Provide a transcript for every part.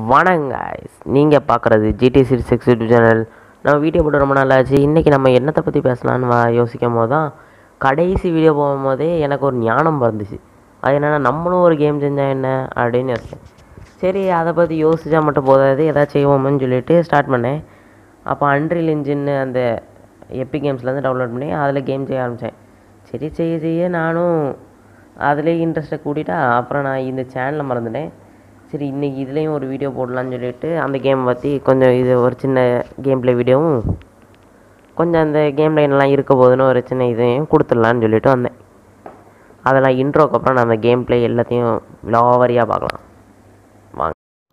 வணக்கம் guys நீங்கள் பார்க்குறது GT six six YouTube channel நம்ம வீடியோ போட்டு ரொம்ப நாள் ஆச்சு இன்றைக்கி நம்ம என்னத்தை பற்றி பேசலான்னு வா- யோசிக்கும் போது தான் கடைசி வீடியோ போகும்போதே எனக்கு ஒரு ஞானம் வந்துச்சு அது என்னென்னா நம்மளும் ஒரு கேம் செஞ்சால் என்ன அப்படின்னு யோசிச்சேன் சரி அதை பற்றி யோசிச்சா மட்டும் போதாது ஏதாச்சும் செய்வோம்னு சொல்லிட்டு ஸ்டார்ட் பண்ணேன் அப்போ அன்ரில் இன்ஜின்னு அந்த எப்பி கேம்ஸ்லேருந்து டவுன்லோட் பண்ணி அதில் கேம் செய்ய ஆரம்பித்தேன் சரி செய்ய செய்ய நானும் அதுலேயே இன்ட்ரெஸ்ட்டை கூட்டிட்டா அப்புறம் நான் இந்த சேனலை மறந்துட்டேன் சரி இன்றைக்கி இதுலேயும் ஒரு வீடியோ போடலான்னு சொல்லிட்டு அந்த கேம் பற்றி கொஞ்சம் இது ஒரு சின்ன கேம் ப்ளே வீடியோவும் கொஞ்சம் அந்த கேமில் என்னெல்லாம் இருக்க போகுதுன்னு ஒரு சின்ன இதையும் கொடுத்துடலான்னு சொல்லிட்டு வந்தேன் அதெல்லாம் இன்ட்ரோக்கு அப்புறம் நான் அந்த கேம் ப்ளே எல்லாத்தையும் விலாவரியாக பார்க்கலாம் வாங்க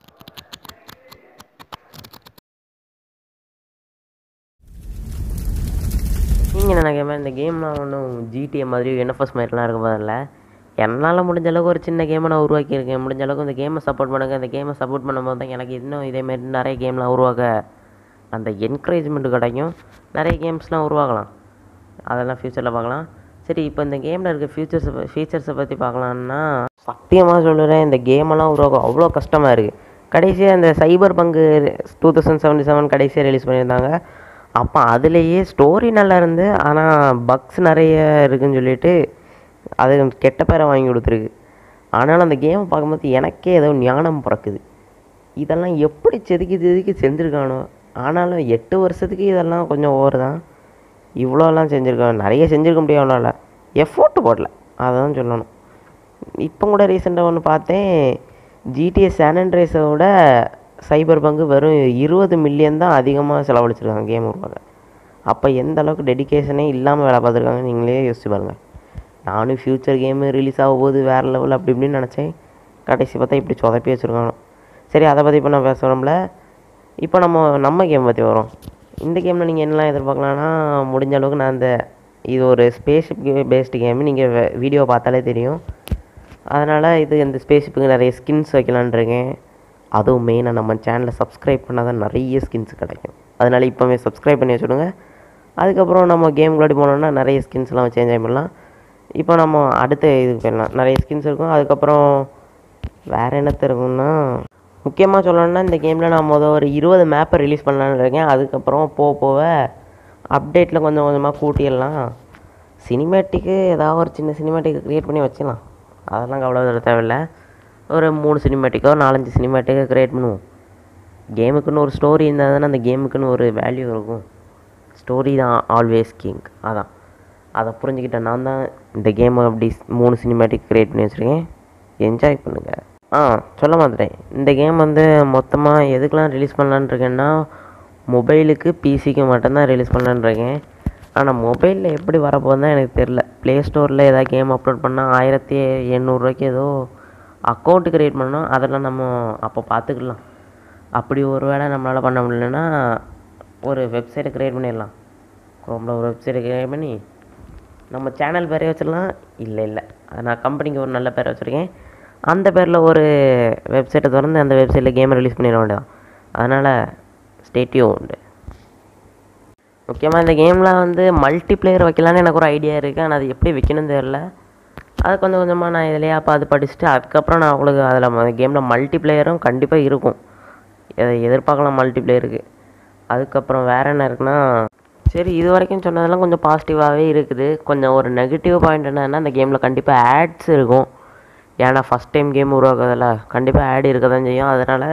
நீங்கள் நினைக்கிற இந்த கேம்லாம் ஒன்றும் ஜிடிஏ மாதிரி என்எஃப்எஸ் மாதிரிலாம் இருக்க போதில்ல என்னால் முடிஞ்ச அளவுக்கு ஒரு சின்ன கேமை நான் உருவாக்கியிருக்கேன் முடிஞ்ச அளவுக்கு இந்த கேமை சப்போர்ட் பண்ணுங்க இந்த கேமை சப்போர்ட் பண்ணும்போது தான் எனக்கு இன்னும் இதேமாரி நிறைய கேம்லாம் உருவாக்க அந்த என்கரேஜ்மெண்ட் கிடைக்கும் நிறைய கேம்ஸ்லாம் உருவாக்கலாம் அதெல்லாம் ஃப்யூச்சரில் பார்க்கலாம் சரி இப்போ இந்த கேமில் இருக்க ஃபியூச்சர்ஸை ஃபீச்சர்ஸை பற்றி பார்க்கலான்னா சத்தியமாக சொல்லுறேன் இந்த கேமெல்லாம் உருவாக்க அவ்வளோ கஷ்டமாக இருக்குது கடைசியாக இந்த Cyberpunk two thousand seventy seven கடைசியாக ரிலீஸ் பண்ணியிருந்தாங்க அப்போ அதுலேயே ஸ்டோரி நல்லா இருந்து ஆனால் பக்ஸ் நிறைய இருக்குன்னு சொல்லிட்டு அது கெட்ட பேரை வாங்கி கொடுத்துருக்கு ஆனாலும் அந்த கேமை பார்க்கும்போது எனக்கே ஏதோ ஞானம் பிறக்குது இதெல்லாம் எப்படி செதுக்கி செதுக்கி செஞ்சுருக்கானோ ஆனாலும் எட்டு வருஷத்துக்கு இதெல்லாம் கொஞ்சம் ஓவர் தான் இவ்வளோலாம் செஞ்சுருக்கான் நிறைய செஞ்சுருக்க முடியும் அவனால் எஃபோர்ட் போடல அதான் சொல்லணும் இப்போ கூட ரீசெண்டாக ஒன்று பார்த்தேன் ஜிடிஎஸ் சானண்ட்ரேஸோட சைபர் பங்கு வெறும் இருபது மில்லியன் தான் அதிகமாக செலவழிச்சிருக்காங்க கேம் உருவாக்க அப்போ எந்த அளவுக்கு டெடிகேஷனே இல்லாமல் வேலை பார்த்துருக்காங்க நீங்களே யோசிச்சு பாருங்கள் நானும் ஃப்யூச்சர் கேமு ரிலீஸ் ஆக போகுது வேறு லெவல் அப்படி இப்படின்னு நினச்சேன் கடைசி பார்த்தா இப்படி சொதப்பி வச்சுருக்கானோ சரி அதை பற்றி இப்போ நான் பேசுகிறோம்ல இப்போ நம்ம நம்ம கேம் பற்றி வரோம் இந்த கேமில் நீங்கள் என்னெல்லாம் எதிர்பார்க்கலாம்னா முடிஞ்ச அளவுக்கு நான் இந்த இது ஒரு ஸ்பேஸ்ஷிப் பேஸ்டு கேமு நீங்கள் வீடியோ பார்த்தாலே தெரியும் அதனால் இது இந்த ஸ்பேஸ்ஷிப்புக்கு நிறைய ஸ்கின்ஸ் வைக்கலான்னு இருக்கேன் அதுவும் மெயினாக நம்ம சேனலை சப்ஸ்கிரைப் பண்ணால் தான் நிறைய ஸ்கின்ஸ் கிடைக்கும் அதனால் இப்போவே சப்ஸ்கிரைப் பண்ணி வச்சுடுங்க அதுக்கப்புறம் நம்ம கேம்குள்ளாடி போனோம்னா நிறைய ஸ்கின்ஸ்லாம் வச்சு என்ஜாய் பண்ணலாம் இப்போ நம்ம அடுத்த இதுக்கு போயிடலாம் நிறைய ஸ்கின்ஸ் இருக்கும் அதுக்கப்புறம் வேறு என்னத்த இருக்கும்னா முக்கியமாக சொல்லணும்னா இந்த கேமில் நான் மொதல் ஒரு இருபது மேப்பை ரிலீஸ் பண்ணலான்னு இருக்கேன் அதுக்கப்புறம் போக போக அப்டேட்டில் கொஞ்சம் கொஞ்சமாக கூட்டிடலாம் சினிமேட்டிக்கு ஏதாவது ஒரு சின்ன சினிமேட்டிக் க்ரியேட் பண்ணி வச்சிடலாம் அதெல்லாம் கவலை தேவையில்லை ஒரு மூணு சினிமேட்டிக்கோ நாலஞ்சு சினிமேட்டிக்கோ க்ரியேட் பண்ணுவோம் கேமுக்குன்னு ஒரு ஸ்டோரி இருந்தால் தானே அந்த கேமுக்குன்னு ஒரு வேல்யூ இருக்கும் ஸ்டோரி தான் ஆல்வேஸ் கிங் அதான் அதை புரிஞ்சுக்கிட்ட நான் தான் இந்த கேமை அப்படி மூணு சினிமேட்டிக் க்ரியேட் பண்ணி வச்சுருக்கேன் என்ஜாய் பண்ணுங்கள் ஆ சொல்ல மாட்டேன் இந்த கேம் வந்து மொத்தமாக எதுக்கெலாம் ரிலீஸ் பண்ணலான்னு இருக்கேன்னா மொபைலுக்கு பிசிக்கு மட்டும்தான் ரிலீஸ் பண்ணலான்னு இருக்கேன் ஆனால் மொபைலில் எப்படி வரப்போகுதுன்னு எனக்கு தெரில ப்ளே ஸ்டோரில் ஏதாவது கேம் அப்லோட் பண்ணால் ஆயிரத்தி எண்ணூறுரூவாய்க்கு ஏதோ அக்கௌண்ட்டு க்ரியேட் பண்ணோம் அதெல்லாம் நம்ம அப்போ பார்த்துக்கலாம் அப்படி ஒரு வேளை நம்மளால் பண்ண முடியலன்னா ஒரு வெப்சைட்டை க்ரியேட் பண்ணிடலாம் குரோமில் ஒரு வெப்சைட்டை க்ரியேட் பண்ணி நம்ம சேனல் பேரே வச்சிடலாம் இல்லை இல்லை அது நான் கம்பெனிக்கு ஒரு நல்ல பேரை வச்சுருக்கேன் அந்த பேரில் ஒரு வெப்சைட்டை திறந்து அந்த வெப்சைட்டில் கேமை ரிலீஸ் பண்ணிட வேண்டியதான் அதனால் ஸ்டேட்டியும் உண்டு முக்கியமாக இந்த கேமில் வந்து மல்டி பிளேயர் வைக்கலான்னு எனக்கு ஒரு ஐடியா இருக்குது ஆனால் அது எப்படி வைக்கணும்னு தெரில அது கொஞ்சம் கொஞ்சமாக நான் இதுலையே பார்த்து படிச்சுட்டு அதுக்கப்புறம் நான் உங்களுக்கு அதில் கேமில் மல்டி பிளேயரும் கண்டிப்பாக இருக்கும் எதை எதிர்பார்க்கலாம் மல்டி பிளேயருக்கு அதுக்கப்புறம் வேறு என்ன இருக்குன்னா சரி இது வரைக்கும் சொன்னதெல்லாம் கொஞ்சம் பாசிட்டிவாகவே இருக்குது கொஞ்சம் ஒரு நெகட்டிவ் பாயிண்ட் என்னன்னா அந்த கேமில் கண்டிப்பாக ஆட்ஸ் இருக்கும் ஏன்னா ஃபஸ்ட் டைம் கேம் உருவாக்குறதில்ல கண்டிப்பாக ஆட் இருக்க தான் செய்யும் அதனால்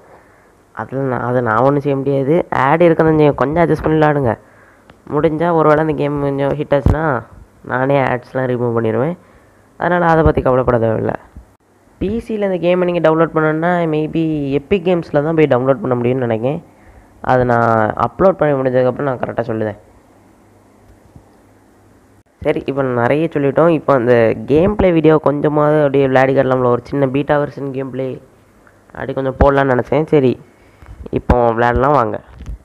அதில் நான் அதை நான் ஒன்றும் செய்ய முடியாது ஆட் இருக்க தான் செய்யும் கொஞ்சம் அட்ஜஸ்ட் பண்ணி விளாடுங்க முடிஞ்சால் ஒரு வேளை அந்த கேம் கொஞ்சம் ஹிட் ஆச்சுன்னா நானே ஆட்ஸ்லாம் ரிமூவ் பண்ணிடுவேன் அதனால் அதை பற்றி கவலைப்பட தேவையில்லை பிசியில் இந்த கேமை நீங்கள் டவுன்லோட் பண்ணணுன்னா மேபி எப்பிக் கேம்ஸில் தான் போய் டவுன்லோட் பண்ண முடியும்னு நினைக்கிறேன் அதை நான் அப்லோட் பண்ணி முடிஞ்சதுக்கப்புறம் நான் கரெக்டாக சொல்லுதேன் சரி இப்போ நிறைய சொல்லிட்டோம் இப்போ அந்த கேம் ப்ளே வீடியோ கொஞ்சமாவது அப்படியே விளையாடி காட்டலாம்ல ஒரு சின்ன பீட்டா வெர்ஷன் கேம் ப்ளே அப்படி கொஞ்சம் போடலான்னு நினச்சேன் சரி இப்போ விளையாடலாம் வாங்க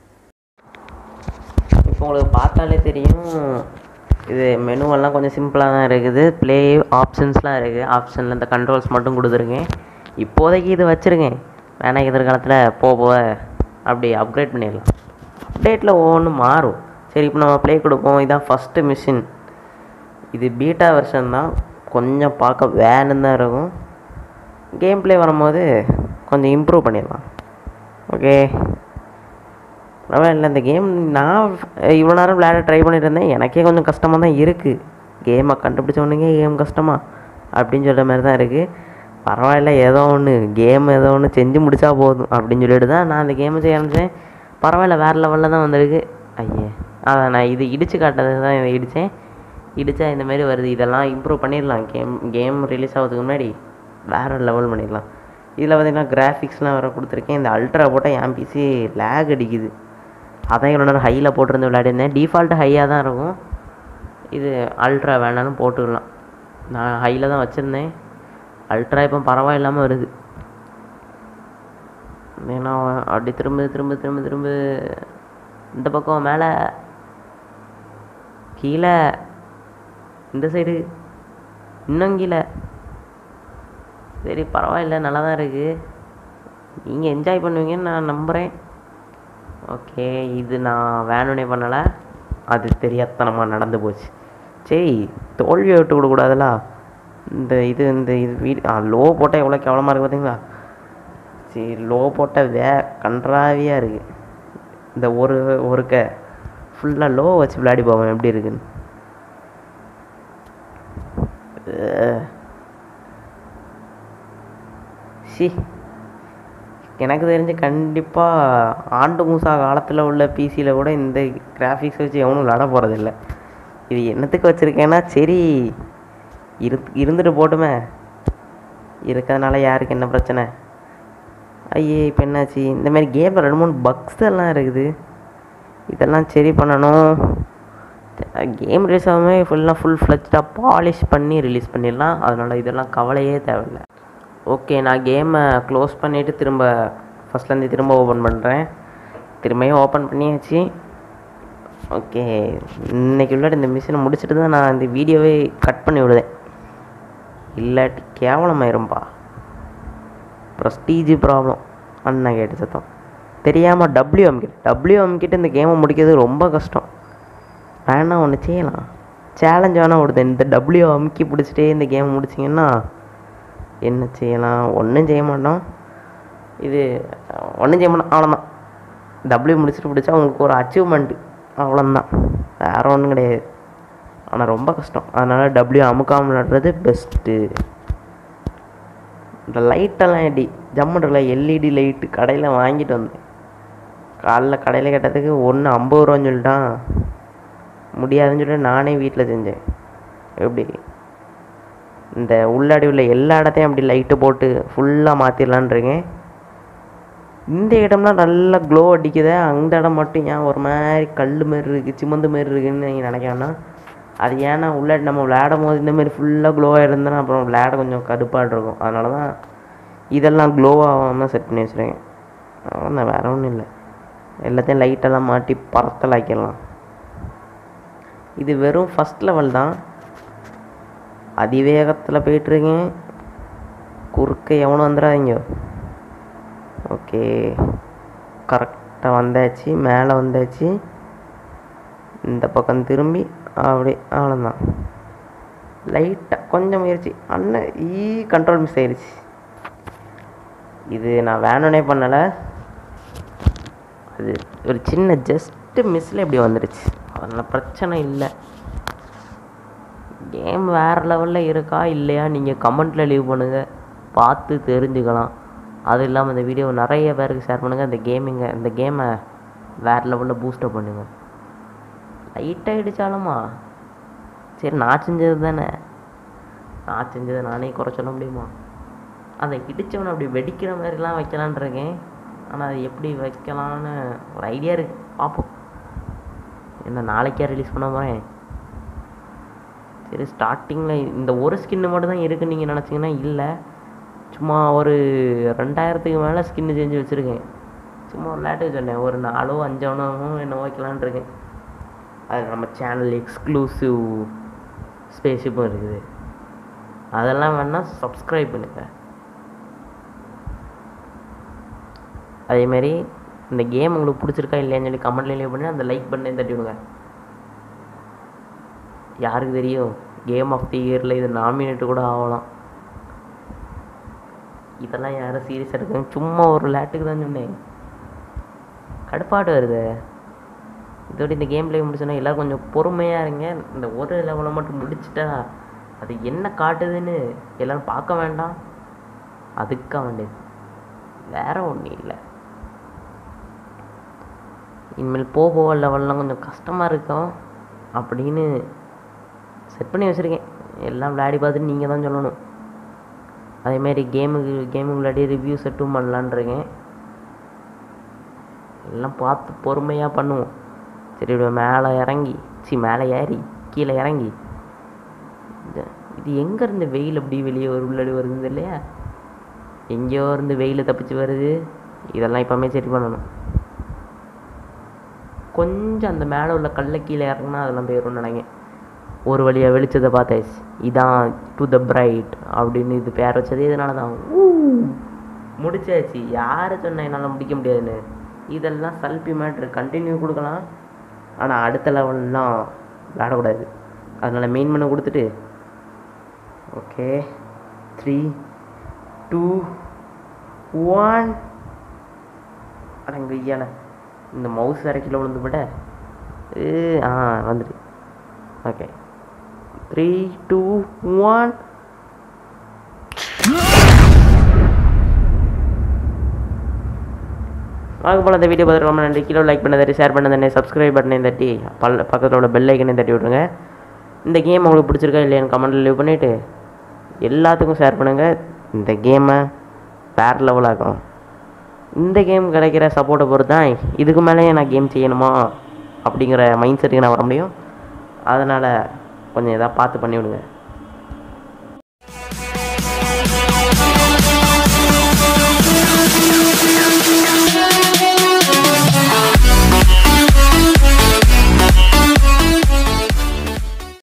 இப்போ உங்களுக்கு பார்த்தாலே தெரியும் இது மெனுவெல்லாம் கொஞ்சம் சிம்பிளாக தான் இருக்குது ப்ளே ஆப்ஷன்ஸ்லாம் இருக்குது ஆப்ஷனில் இந்த கண்ட்ரோல்ஸ் மட்டும் கொடுத்துருக்கேன் இப்போதைக்கு இது வச்சுருக்கேன் வேணா எதிர்காலத்தில் போக போக அப்படி அப்கிரேட் பண்ணிடலாம் அப்டேட்டில் ஒவ்வொன்றும் மாறும் சரி இப்போ நம்ம ப்ளே கொடுப்போம் இதான் ஃபஸ்ட்டு மிஷின் இது பீட்டா வெர்ஷன் தான் கொஞ்சம் பார்க்க வேணுன்னு தான் இருக்கும் கேம் ப்ளே வரும்போது கொஞ்சம் இம்ப்ரூவ் பண்ணிடலாம் ஓகே பரவாயில்ல இந்த கேம் நான் இவ்வளோ நேரம் விளையாட ட்ரை பண்ணிட்டு இருந்தேன் எனக்கே கொஞ்சம் கஷ்டமாக தான் இருக்குது கேமை கண்டுபிடிச்சவனுங்க கேம் கஷ்டமா அப்படின்னு சொல்கிற மாதிரி தான் இருக்குது பரவாயில்ல ஏதோ ஒன்று கேம் ஏதோ ஒன்று செஞ்சு முடிச்சா போதும் அப்படின்னு சொல்லிட்டு தான் நான் அந்த கேமை செய்ய ஆரம்பித்தேன் பரவாயில்ல வேறு லெவலில் தான் வந்திருக்கு ஐயே அதான் நான் இது இடித்து காட்டுறது தான் இதை இடித்தேன் இடித்தா இந்த மாதிரி வருது இதெல்லாம் இம்ப்ரூவ் பண்ணிடலாம் கேம் கேம் ரிலீஸ் ஆகிறதுக்கு முன்னாடி வேறு லெவல் பண்ணிடலாம் இதில் பார்த்தீங்கன்னா கிராஃபிக்ஸ்லாம் வேறு கொடுத்துருக்கேன் இந்த அல்ட்ரா போட்டால் என் பிசி லேக் அடிக்குது அதான் இவ்வளோ நேரம் ஹையில் போட்டிருந்து விளையாடிருந்தேன் டிஃபால்ட்டு ஹையாக தான் இருக்கும் இது அல்ட்ரா வேணாலும் போட்டுக்கலாம் நான் ஹையில் தான் வச்சுருந்தேன் அல்ட்ரா இப்போ பரவாயில்லாமல் வருது ஏன்னா அப்படி திரும்ப திரும்ப திரும்ப திரும்ப இந்த பக்கம் மேலே கீழே இந்த சைடு இன்னும் கீழே சரி பரவாயில்ல நல்லா தான் இருக்குது நீங்கள் என்ஜாய் பண்ணுவீங்கன்னு நான் நம்புகிறேன் ஓகே இது நான் வேணும்னே பண்ணலை அது தெரியாதனமாக நடந்து போச்சு சரி தோல்வியை விட்டு கொடுக்கூடாதுல இந்த இது இந்த இது வீடு ஆ லோ போட்டால் எவ்வளோ கேவலமாக இருக்குது பார்த்தீங்களா சரி லோ போட்டால் வே கன்றாவியாக இருக்குது இந்த ஒரு ஒருக்க ஃபுல்லாக லோ வச்சு விளையாடி போவேன் எப்படி இருக்குன்னு அஹ். சி எனக்கு தெரிஞ்சு கண்டிப்பாக ஆண்டு மூசா காலத்தில் உள்ள பிசியில் கூட இந்த கிராஃபிக்ஸ் வச்சு எவனும் விளாட போகிறதில்ல இது என்னத்துக்கு வச்சுருக்கேன்னா சரி இரு இருந்துட்டு போட்டுமே இருக்கிறதுனால யாருக்கு என்ன பிரச்சனை ஐயே இப்போ என்னாச்சு இந்த மாதிரி கேமில் ரெண்டு மூணு பக்ஸ் எல்லாம் இருக்குது இதெல்லாம் சரி பண்ணணும் கேம் ரிலீஸ் ஆகாமே ஃபுல்லாக ஃபுல் ஃப்ளெஜ்டாக பாலிஷ் பண்ணி ரிலீஸ் பண்ணிடலாம் அதனால் இதெல்லாம் கவலையே தேவையில்லை ஓகே நான் கேமை க்ளோஸ் பண்ணிவிட்டு திரும்ப ஃபஸ்ட்லேருந்து திரும்ப ஓப்பன் பண்ணுறேன் திரும்பியும் ஓப்பன் பண்ணியாச்சு ஓகே இன்னைக்கு உள்ளாடி இந்த மிஷினை முடிச்சுட்டு தான் நான் இந்த வீடியோவே கட் பண்ணி விடுதேன் இல்லாட்டி கேவலமாயிரும்பா ப்ரஸ்டீஜ் ப்ராப்ளம் அண்ணா கேட்டு சத்தம் தெரியாமல் டபிள்யூஎம் கிட்ட டபிள்யூஎம் கிட்ட இந்த கேமை முடிக்கிறது ரொம்ப கஷ்டம் வேணா ஒன்று செய்யலாம் சேலஞ்ச் வேணால் விடுது இந்த டபிள்யூ அமுக்கி பிடிச்சிட்டே இந்த கேம் முடிச்சிங்கன்னா என்ன செய்யலாம் ஒன்றும் செய்ய மாட்டோம் இது ஒன்றும் செய்ய மாட்டோம் அவ்வளோதான் டபிள்யூ முடிச்சுட்டு பிடிச்சா உங்களுக்கு ஒரு அச்சீவ்மெண்ட்டு அவ்வளோதான் வேறு ஒன்றும் கிடையாது ஆனால் ரொம்ப கஷ்டம் அதனால் டபிள்யூ அமுக்காமல் விளாடுறது பெஸ்ட்டு இந்த லைட்டெல்லாம் எப்படி ஜம்முன்றில் எல்இடி லைட்டு கடையில் வாங்கிட்டு வந்தேன் காலைல கடையில் கேட்டதுக்கு ஒன்று ஐம்பது ரூபான்னு சொல்லிட்டான் முடியாதுன்னு சொல்லிட்டு நானே வீட்டில் செஞ்சேன் எப்படி இந்த உள்ளாடி உள்ள எல்லா இடத்தையும் அப்படி லைட்டு போட்டு ஃபுல்லாக மாற்றிடலான் இருக்கேன் இந்த இடம்லாம் நல்லா க்ளோ அடிக்குதே அந்த இடம் மட்டும் ஏன் ஒரு மாதிரி கல் மாரி இருக்குது சிமந்து மாரி இருக்குன்னு நீங்கள் நினைக்க வேணாம் அது ஏன்னா உள்ளாடி நம்ம விளையாடும் போது இந்த மாதிரி ஃபுல்லாக க்ளோவாக இருந்ததுன்னா அப்புறம் விளையாட கொஞ்சம் கடுப்பாக இருக்கும் அதனால தான் இதெல்லாம் க்ளோ ஆகாமல் செட் பண்ணி வச்சுருக்கேன் அவ்வளோதான் வேறு ஒன்றும் இல்லை எல்லாத்தையும் லைட்டெல்லாம் மாட்டி பறத்தலாக்கிடலாம் இது வெறும் ஃபஸ்ட் லெவல் தான் அதிவேகத்தில் போயிட்டுருக்கேன் குறுக்க எவனும் வந்துடாதீங்க ஓகே கரெக்டாக வந்தாச்சு மேலே வந்தாச்சு இந்த பக்கம் திரும்பி அப்படி அவ்வளோதான் லைட்டாக கொஞ்சம் முயற்சி அண்ணன் ஈ கண்ட்ரோல் மிஸ் ஆயிடுச்சு இது நான் வேணும்னே பண்ணலை அது ஒரு சின்ன ஜஸ்ட்டு மிஸ்ஸில் இப்படி வந்துடுச்சு அதனால் பிரச்சனை இல்லை கேம் வேறு லெவலில் இருக்கா இல்லையா நீங்கள் கமெண்ட்டில் லீவ் பண்ணுங்கள் பார்த்து தெரிஞ்சுக்கலாம் அது இல்லாமல் இந்த வீடியோ நிறைய பேருக்கு ஷேர் பண்ணுங்கள் இந்த கேமிங்கை இந்த கேமை வேறு லெவலில் பூஸ்டப் பண்ணுங்கள் லைட்டாக இடித்தாலுமா சரி நான் செஞ்சது தானே நான் செஞ்சதை நானே குறை சொல்ல முடியுமா அதை இடித்தவனை அப்படி வெடிக்கிற மாதிரிலாம் வைக்கலான் இருக்கேன் ஆனால் அது எப்படி வைக்கலான்னு ஒரு ஐடியா இருக்குது பார்ப்போம் என்ன நாளைக்கே ரிலீஸ் பண்ண போகிறேன் சரி ஸ்டார்டிங்கில் இந்த ஒரு ஸ்கின்னு மட்டும் தான் இருக்குன்னு நீங்கள் நினச்சிங்கன்னா இல்லை சும்மா ஒரு ரெண்டாயிரத்துக்கு மேலே ஸ்கின்னு செஞ்சு வச்சுருக்கேன் சும்மா விளையாட்டு சொன்னேன் ஒரு நாலோ அஞ்சோனோ என்ன வைக்கலான் இருக்கேன் அது நம்ம சேனல் எக்ஸ்க்ளூசிவ் ஸ்பேஷிப்பும் இருக்குது அதெல்லாம் வேணால் சப்ஸ்கிரைப் பண்ணுங்க அதேமாரி இந்த கேம் உங்களுக்கு பிடிச்சிருக்கா இல்லையான்னு சொல்லி கமெண்ட்ல லீவ் பண்ணி அந்த லைக் பண்ணி தட்டி விடுங்க யாருக்கு தெரியும் கேம் ஆஃப் தி இயரில் இது நாமினேட் கூட ஆகலாம் இதெல்லாம் யாரும் சீரியஸாக எடுக்காங்க சும்மா ஒரு விளையாட்டுக்கு தான் சொன்னேன் கடுப்பாடு வருது இதோட இந்த கேம் பிளே முடிச்சோன்னா எல்லோரும் கொஞ்சம் பொறுமையாக இருங்க இந்த ஒரு லெவலை மட்டும் முடிச்சிட்டா அது என்ன காட்டுதுன்னு எல்லோரும் பார்க்க வேண்டாம் அதுக்காக வேண்டியது வேற ஒன்றும் இல்லை இனிமேல் போக போக லெவல்லாம் கொஞ்சம் கஷ்டமாக இருக்கும் அப்படின்னு செட் பண்ணி வச்சுருக்கேன் எல்லாம் விளையாடி பார்த்துட்டு நீங்கள் தான் சொல்லணும் அதேமாரி கேமுக்கு கேமுக்கு விளையாடி ரிவ்யூ செட்டும் பண்ணலான் இருக்கேன் எல்லாம் பார்த்து பொறுமையாக பண்ணுவோம் சரி இப்படி மேலே இறங்கி சி மேலே ஏறி கீழே இறங்கி இது- இது எங்கே இருந்து வெயில் அப்படி வெளியே ஒரு உள்ளடி வருது இல்லையா எங்கேயோ இருந்து வெயில் தப்பிச்சு வருது இதெல்லாம் இப்போமே சரி பண்ணணும் கொஞ்சம் அந்த மேலே உள்ள கல்லை கீழே இறங்குனா அதெல்லாம் போயிடும்னு நினைக்கிறேன் ஒரு வழியாக வெளிச்சத்தை பார்த்தாச்சு இதான் டு த பிரைட் அப்படின்னு இது பேர் வச்சது இதனால தான் ஊ முடிச்சாச்சு யார் சொன்ன என்னால் முடிக்க முடியாதுன்னு இதெல்லாம் சல்பி மேட்ரு கண்டினியூ கொடுக்கலாம் ஆனால் அடுத்த லெவல்லாம் விளையாடக்கூடாது அதனால் மெயின் பண்ண கொடுத்துட்டு ஓகே த்ரீ டூ ஒன் அடங்க ஐயால இந்த மவுஸ் வேற கீழே விழுந்து விட ஏ ஆ வந்துடு ஓகே த்ரீ டூ ஒன் வாங்க போல இந்த வீடியோ பார்த்துட்டு ரொம்ப நன்றி கீழே லைக் பண்ண தட்டி ஷேர் பண்ண தண்ணி சப்ஸ்கிரைப் பட்டனை தட்டி பல்ல பக்கத்தில் உள்ள பெல் ஐக்கனையும் தட்டி விட்ருங்க இந்த கேம் உங்களுக்கு பிடிச்சிருக்கா இல்லையான்னு கமெண்ட்டில் லீவ் பண்ணிவிட்டு எல்லாத்துக்கும் ஷேர் பண்ணுங்கள் இந்த கேமை வேறு லெவலாகும் இந்த கேம் கிடைக்கிற சப்போர்ட்டை பொறுத்து தான் இதுக்கு மேலேயே நான் கேம் செய்யணுமா அப்படிங்கிற மைண்ட் செட்டுக்கு நான் வர முடியும் அதனால் கொஞ்சம் எதாவது பார்த்து பண்ணி விடுங்க